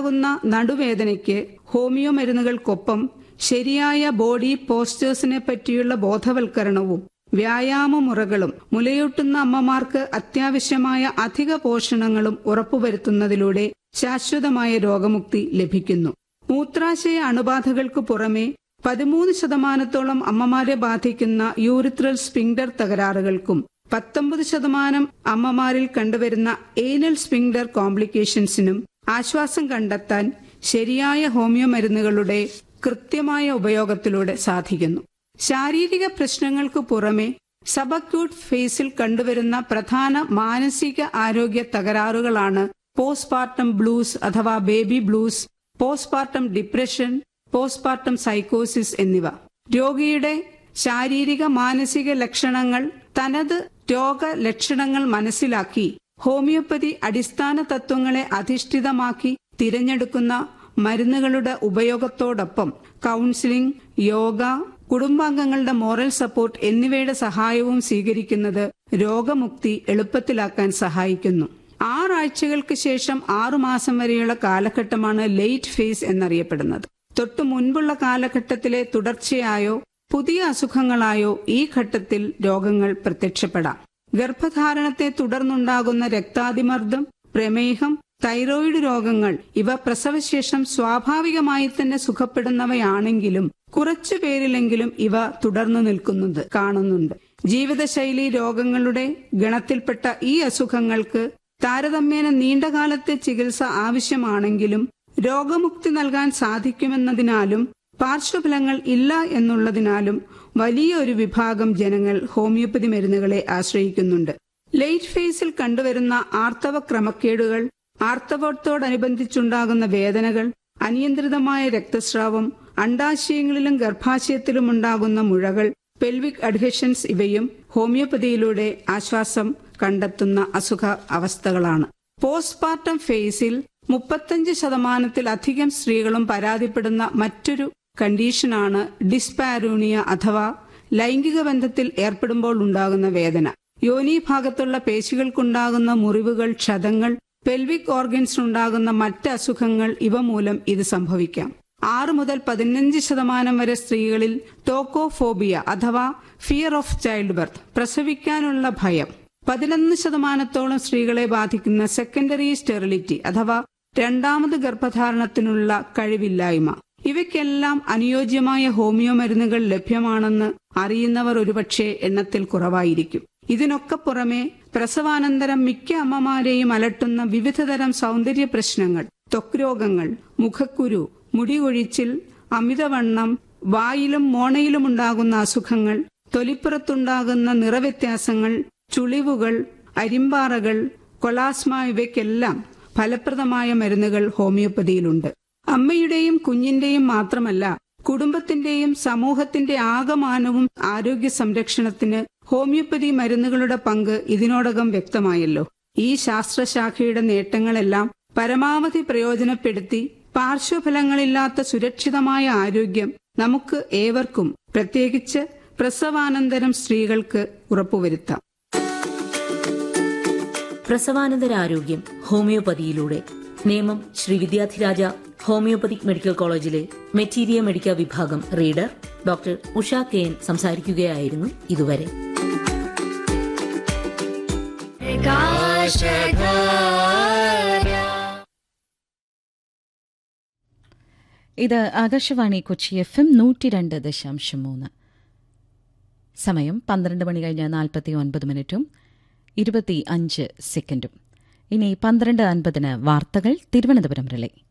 ഉണ്ടാകുന്ന നടുവേദനയ്ക്ക് ഹോമിയോ മരുന്നുകൾക്കൊപ്പം ശരിയായ ബോഡി പോസ്റ്റേഴ്സിനെ പറ്റിയുള്ള ബോധവൽക്കരണവും വ്യായാമ മുറകളും മുലയൂട്ടുന്ന അമ്മമാർക്ക് അത്യാവശ്യമായ അധിക പോഷണങ്ങളും ഉറപ്പുവരുത്തുന്നതിലൂടെ ശാശ്വതമായ രോഗമുക്തി ലഭിക്കുന്നു മൂത്രാശയ അണുബാധകൾക്ക് പുറമെ പതിമൂന്ന് ശതമാനത്തോളം അമ്മമാരെ ബാധിക്കുന്ന യൂറിത്രൽ സ്പിങ്ഡർ തകരാറുകൾക്കും പത്തൊമ്പത് ശതമാനം അമ്മമാരിൽ കണ്ടുവരുന്ന ഏനൽ സ്പിങ്ഡർ കോംപ്ലിക്കേഷൻസിനും ആശ്വാസം കണ്ടെത്താൻ ശരിയായ ഹോമിയോ മരുന്നുകളുടെ കൃത്യമായ ഉപയോഗത്തിലൂടെ സാധിക്കുന്നു ശാരീരിക പ്രശ്നങ്ങൾക്ക് പുറമെ സബക്യൂട്ട് ഫേസിൽ കണ്ടുവരുന്ന പ്രധാന മാനസിക ആരോഗ്യ തകരാറുകളാണ് പോസ്റ്റ്പാർട്ടം ബ്ലൂസ് അഥവാ baby blues postpartum depression postpartum സൈക്കോസിസ് എന്നിവ രോഗിയുടെ ശാരീരിക മാനസിക ലക്ഷണങ്ങൾ തനത് രോഗലക്ഷണങ്ങൾ മനസ്സിലാക്കി ഹോമിയോപ്പതി അടിസ്ഥാന തത്വങ്ങളെ അധിഷ്ഠിതമാക്കി തിരഞ്ഞെടുക്കുന്ന മരുന്നുകളുടെ ഉപയോഗത്തോടൊപ്പം കൗൺസിലിംഗ് യോഗ കുടുംബാംഗങ്ങളുടെ മോറൽ സപ്പോർട്ട് എന്നിവയുടെ സഹായവും സ്വീകരിക്കുന്നത് രോഗമുക്തി എളുപ്പത്തിലാക്കാൻ സഹായിക്കുന്നു ആറാഴ്ചകൾക്ക് ശേഷം ആറുമാസം വരെയുള്ള കാലഘട്ടമാണ് ലേറ്റ് ഫേസ് എന്നറിയപ്പെടുന്നത് തൊട്ടു മുൻപുള്ള കാലഘട്ടത്തിലെ തുടർച്ചയായോ പുതിയ അസുഖങ്ങളായോ ഈ ഘട്ടത്തിൽ രോഗങ്ങൾ പ്രത്യക്ഷപ്പെടാം ഗർഭധാരണത്തെ തുടർന്നുണ്ടാകുന്ന രക്താതിമർദ്ദം പ്രമേഹം തൈറോയിഡ് രോഗങ്ങൾ ഇവ പ്രസവശേഷം സ്വാഭാവികമായി തന്നെ സുഖപ്പെടുന്നവയാണെങ്കിലും കുറച്ചു പേരിലെങ്കിലും ഇവ തുടർന്നു നിൽക്കുന്നത് കാണുന്നുണ്ട് ജീവിതശൈലി രോഗങ്ങളുടെ ഗണത്തിൽപ്പെട്ട ഈ അസുഖങ്ങൾക്ക് താരതമ്യേന നീണ്ടകാലത്തെ ചികിത്സ ആവശ്യമാണെങ്കിലും രോഗമുക്തി നൽകാൻ സാധിക്കുമെന്നതിനാലും പാർശ്വഫലങ്ങൾ ഇല്ല എന്നുള്ളതിനാലും വലിയൊരു വിഭാഗം ജനങ്ങൾ ഹോമിയോപ്പതി മരുന്നുകളെ ആശ്രയിക്കുന്നുണ്ട് ലേറ്റ് ഫേസിൽ കണ്ടുവരുന്ന ആർത്തവ ക്രമക്കേടുകൾ ആർത്തവത്തോടനുബന്ധിച്ചുണ്ടാകുന്ന വേദനകൾ അനിയന്ത്രിതമായ രക്തസ്രാവം അണ്ടാശയങ്ങളിലും ഗർഭാശയത്തിലും ഉണ്ടാകുന്ന മുഴകൾ പെൽവിക് അഡ്ഹഷൻസ് ഇവയും ഹോമിയോപ്പതിയിലൂടെ ആശ്വാസം കണ്ടെത്തുന്ന അസുഖ അവസ്ഥകളാണ് പോസ്റ്റ്പാർട്ടം ഫേസിൽ മുപ്പത്തഞ്ച് ശതമാനത്തിലധികം സ്ത്രീകളും പരാതിപ്പെടുന്ന മറ്റൊരു കണ്ടീഷനാണ് ഡിസ്പാരൂണിയ അഥവാ ലൈംഗിക ബന്ധത്തിൽ ഏർപ്പെടുമ്പോൾ ഉണ്ടാകുന്ന വേദന യോനി ഭാഗത്തുള്ള പേശികൾക്കുണ്ടാകുന്ന മുറിവുകൾ ക്ഷതങ്ങൾ പെൽവിക് ഓർഗൻസിനുണ്ടാകുന്ന മറ്റ് അസുഖങ്ങൾ ഇവ മൂലം ഇത് സംഭവിക്കാം ആറ് മുതൽ പതിനഞ്ച് ശതമാനം വരെ സ്ത്രീകളിൽ ടോക്കോഫോബിയ അഥവാ ഫിയർ ഓഫ് ചൈൽഡ് ബർത്ത് പ്രസവിക്കാനുള്ള ഭയം പതിനൊന്ന് ശതമാനത്തോളം സ്ത്രീകളെ ബാധിക്കുന്ന സെക്കൻഡറി സ്റ്റെറിലിറ്റി അഥവാ രണ്ടാമത് ഗർഭധാരണത്തിനുള്ള കഴിവില്ലായ്മ ഇവയ്ക്കെല്ലാം അനുയോജ്യമായ ഹോമിയോ മരുന്നുകൾ ലഭ്യമാണെന്ന് അറിയുന്നവർ ഒരുപക്ഷെ എണ്ണത്തിൽ കുറവായിരിക്കും ഇതിനൊക്കെ പുറമെ പ്രസവാനന്തരം മിക്ക അമ്മമാരെയും അലട്ടുന്ന വിവിധതരം സൗന്ദര്യ പ്രശ്നങ്ങൾ ത്വക്ക് രോഗങ്ങൾ മുഖക്കുരു മുടി കൊഴിച്ചിൽ അമിതവണ്ണം വായിലും മോണയിലും ഉണ്ടാകുന്ന അസുഖങ്ങൾ തൊലിപ്പുറത്തുണ്ടാകുന്ന നിറവ്യത്യാസങ്ങൾ ചുളിവുകൾ അരിമ്പാറകൾ കൊളാസ്മ ഇവയ്ക്കെല്ലാം ഫലപ്രദമായ മരുന്നുകൾ ഹോമിയോപ്പതിയിലുണ്ട് അമ്മയുടെയും കുഞ്ഞിന്റെയും മാത്രമല്ല കുടുംബത്തിന്റെയും സമൂഹത്തിന്റെ ആകമാനവും ആരോഗ്യ സംരക്ഷണത്തിന് ഹോമിയോപ്പതി മരുന്നുകളുടെ പങ്ക് ഇതിനോടകം വ്യക്തമായല്ലോ ഈ ശാസ്ത്രശാഖയുടെ നേട്ടങ്ങളെല്ലാം പരമാവധി പ്രയോജനപ്പെടുത്തി പാർശ്വഫലങ്ങളില്ലാത്ത സുരക്ഷിതമായ ആരോഗ്യം നമുക്ക് ഏവർക്കും പ്രത്യേകിച്ച് പ്രസവാനന്തരം സ്ത്രീകൾക്ക് ഉറപ്പുവരുത്താം പ്രസവാനന്തരാരോഗ്യം ഹോമിയോപ്പതിയിലൂടെ നേമം ശ്രീ വിദ്യാധിരാജ ഹോമിയോപ്പതിക് മെഡിക്കൽ കോളേജിലെ മെറ്റീരിയ മെഡിക്ക വിഭാഗം reader doctor Usha K N സംസാരിക്കുകയായിരുന്നു ഇതുവരെ ഇത് ആകാശവാണി കൊച്ചി എഫ് എം നൂറ്റി രണ്ട് ദശാംശം മൂന്ന് സമയം പന്ത്രണ്ട് മണി കഴിഞ്ഞ് നാൽപ്പത്തി ഒൻപത് മിനിറ്റും ഇരുപത്തി അഞ്ച് സെക്കൻഡും ഇനി പന്ത്രണ്ട് അൻപതിന് വാർത്തകൾ തിരുവനന്തപുരം റിലേ